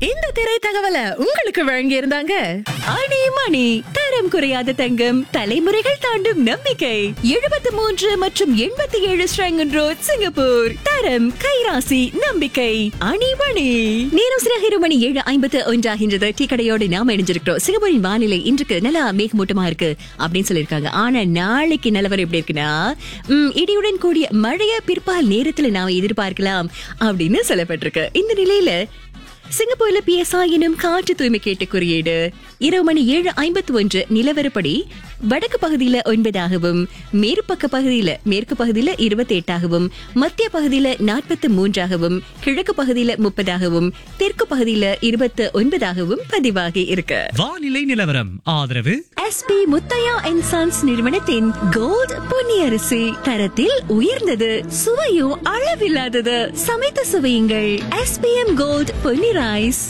இந்த திரை தகவலை உங்களுக்கு வழங்கி இருந்தாங்க அணி மணி தரம் குறையாத தங்கம் தலைமுறைகள் தாண்டும் நம்பிக்கை எழுபத்தி மூன்று மற்றும் எண்பத்தி ஏழு ஸ்ரங்கன் ரோட் சிங்கப்பூர் தரம் கைராசி நம்பிக்கை அணி மணி நேரம் சிறகு இரு மணி ஏழு ஐம்பத்து ஒன்றாகின்றது டீ கடையோடு நாம இணைஞ்சிருக்கிறோம் சிங்கப்பூரின் வானிலை இன்றைக்கு நல்லா மேகமூட்டமா இருக்கு அப்படின்னு சொல்லியிருக்காங்க ஆனா நாளைக்கு நிலவரம் எப்படி இருக்குன்னா ம், இடியுடன் கூடிய மழைய பிற்பால் நேரத்துல நாம எதிர்பார்க்கலாம் அப்படின்னு சொல்லப்பட்டிருக்கு இந்த நிலையில சிங்கப்பூர்ல பிஎஸ்ஐ எனும் காற்று தூய்மை கேட்ட குறியீடு இரவு மணி ஏழு ஐம்பத்தி ஒன்று நிலவரப்படி வடக்கு பகுதியில ஒன்பதாகவும் மேற்பக்க பகுதியில மேற்கு பகுதியில இருபத்தி எட்டாகவும் மத்திய பகுதியில நாற்பத்தி மூன்றாகவும் கிழக்கு பகுதியில முப்பதாகவும் தெற்கு பகுதியில இருபத்தி ஒன்பதாகவும் பதிவாகி இருக்கு வானிலை நிலவரம் ஆதரவு எஸ்பி முத்தையா அண்ட் சன்ஸ் நிறுவனத்தின் கோல்ட் பொன்னியரிசி தரத்தில் உயர்ந்தது சுவையும் அளவில்லாதது சமைத்து சுவையுங்கள் SPM gold Ponni rice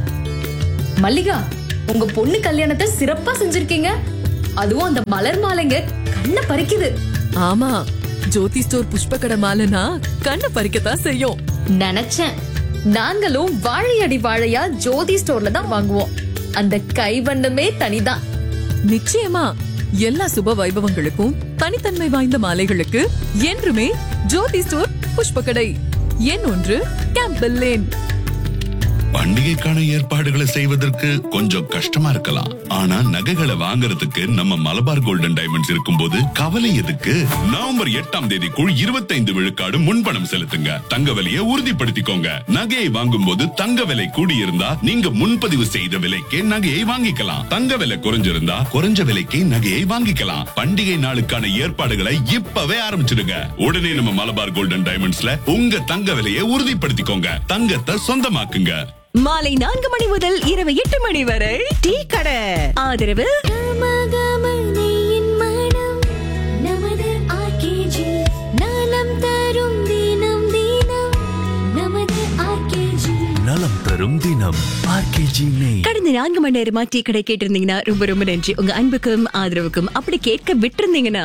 Mallika உங்க பொண்ணு கல்யாணத்தை சிறப்பா செஞ்சிருக்கீங்க அதுவும் அந்த மலர் மாலைங்க கண்ணை பறிக்குது ஆமா ஜோதி ஸ்டோர் புஷ்ப கடை மாலைனா கண்ணை பறிக்கத்தான் செய்யும் நினைச்சேன் நாங்களும் வாழையடி வாழையா ஜோதி ஸ்டோர்ல தான் வாங்குவோம் அந்த கைவண்ணமே தனிதான் நிச்சயமா எல்லா சுப வைபவங்களுக்கும் தனித்தன்மை வாய்ந்த மாலைகளுக்கு என்றுமே ஜோதி ஸ்டோர் புஷ்ப கடை எண் ஒன்று கேம்பல் லேன் பண்டிகைக்கான ஏற்பாடுகளை செய்வதற்கு கொஞ்சம் கஷ்டமா இருக்கலாம் ஆனா நகைகளை வாங்குறதுக்கு நம்ம மலபார் கோல்டன் டைமண்ட்ஸ் இருக்கும்போது கவலை எதுக்கு நவம்பர் எட்டாம் தேதிக்குள் இருபத்தைந்து விழுக்காடு முன்பணம் செலுத்துங்க தங்க விலையை உறுதிப்படுத்திக்கோங்க நகையை வாங்கும் போது தங்க விலை கூடியிருந்தா நீங்க முன்பதிவு செய்த விலைக்கே நகையை வாங்கிக்கலாம் தங்க விலை குறைஞ்சிருந்தா குறைஞ்ச விலைக்கு நகையை வாங்கிக்கலாம் பண்டிகை நாளுக்கான ஏற்பாடுகளை இப்பவே ஆரம்பிச்சிடுங்க உடனே நம்ம மலபார் கோல்டன் டைமண்ட்ஸ்ல உங்க தங்க விலையை உறுதிப்படுத்திக்கோங்க தங்கத்தை சொந்தமாக்குங்க மாலை நான்கு மணி முதல் இரவு எட்டு மணி வரை டீ கடை ஆதரவு நலம் தரும் தினம் ஆர்கேஜி நெய் கடந்த நான்கு மணி நேரமா டீ கடை கேட்டிருந்தீங்கன்னா ரொம்ப ரொம்ப நன்றி உங்க அன்புக்கும் ஆதரவுக்கும் அப்படி கேட்க விட்டிருந்தீங்கன்னா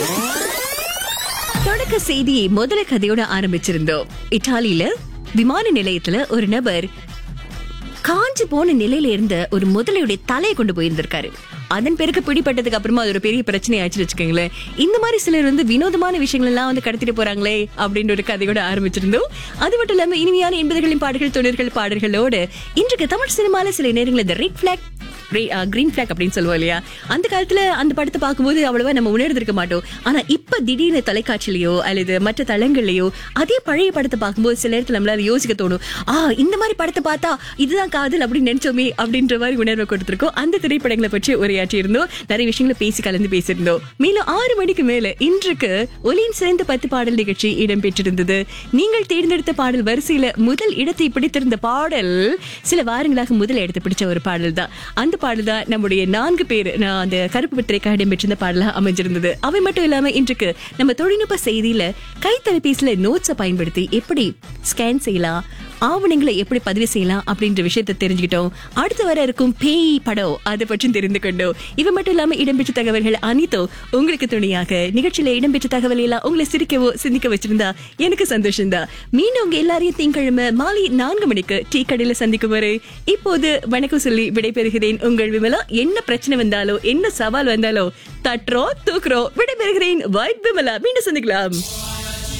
தொடக்க செய்தி முதல கதையோட ஆரம்பிச்சிருந்தோம் இத்தாலியில விமான நிலையத்துல ஒரு நபர் காஞ்சு போன நிலையில இருந்த ஒரு முதலையுடைய தலையை கொண்டு போயிருந்திருக்காரு அதன் பிறகு பிடிப்பட்டதுக்கு அப்புறமா அது ஒரு பெரிய பிரச்சனை ஆச்சு வச்சுக்கோங்களேன் இந்த மாதிரி சிலர் வந்து வினோதமான விஷயங்கள் எல்லாம் வந்து கடத்திட்டு போறாங்களே அப்படின்ற ஒரு கதையோட ஆரம்பிச்சிருந்தோம் அது மட்டும் இல்லாம இனிமையான எண்பதுகளின் பாடல்கள் தொண்ணூறுகள் பாடல்களோடு இன்றைக்கு தமிழ் சினிமால சில நேரங்களில் இந்த ரெட் பிளாக் கிரீன் பிளாக் அப்படின்னு சொல்லுவோம் இல்லையா அந்த காலத்துல அந்த படத்தை பார்க்கும்போது அவ்வளவா நம்ம உணர்ந்திருக்க மாட்டோம் ஆனா இப்ப திடீர்னு தொலைக்காட்சியிலயோ அல்லது மற்ற தளங்கள்லயோ அதே பழைய படத்தை பார்க்கும்போது சில நேரத்துல நம்மளால யோசிக்க தோணும் ஆ இந்த மாதிரி படத்தை பார்த்தா இதுதான் காதல் அப்படின்னு நினைச்சோமே அப்படின்ற மாதிரி உணர்வை கொடுத்திருக்கோம் அந்த திரைப்படங்களை பற்றி உரையாற்றி இருந்தோம் நிறைய விஷயங்களை பேசி கலந்து பேசியிருந்தோம் மேலும் ஆறு மணிக்கு மேல இன்றைக்கு ஒலியின் சிறந்த பத்து பாடல் நிகழ்ச்சி இடம்பெற்றிருந்தது நீங்கள் தேர்ந்தெடுத்த பாடல் வரிசையில முதல் இடத்தை பிடித்திருந்த பாடல் சில வாரங்களாக முதல் இடத்தை பிடிச்ச ஒரு பாடல் தான் அந்த பாடல் தான் நம்முடைய நான்கு பேர் நான் அந்த கருப்பு பத்திரிக்காக இடம்பெற்றிருந்த பாடலா அமைஞ்சிருந்தது அவை மட்டும் இல்லாம இன்றைக்கு நம்ம தொழில்நுட்ப செய்தியில கைத்தலைபேசியில நோட்ஸை பயன்படுத்தி எப்படி ஸ்கேன் செய்யலாம் ஆவணங்களை எப்படி பதிவு செய்யலாம் அப்படின்ற விஷயத்தை தெரிஞ்சுக்கிட்டோம் அடுத்து வர இருக்கும் பேய் படம் அதை பற்றி தெரிந்து கொண்டோம் இவை மட்டும் இல்லாம இடம்பெற்ற தகவல்கள் அனைத்தும் உங்களுக்கு துணையாக நிகழ்ச்சியில இடம்பெற்ற தகவல் எல்லாம் உங்களை சிரிக்கவோ சிந்திக்க வச்சிருந்தா எனக்கு சந்தோஷம் தான் மீண்டும் உங்க எல்லாரையும் திங்கட்கிழமை மாலை நான்கு மணிக்கு டீ கடையில சந்திக்கும் வரை இப்போது வணக்கம் சொல்லி விடைபெறுகிறேன் உங்கள் விமலா என்ன பிரச்சனை வந்தாலோ என்ன சவால் வந்தாலோ தட்டுறோம் தூக்குறோம் விடைபெறுகிறேன் வைட் விமலா மீண்டும் சந்திக்கலாம்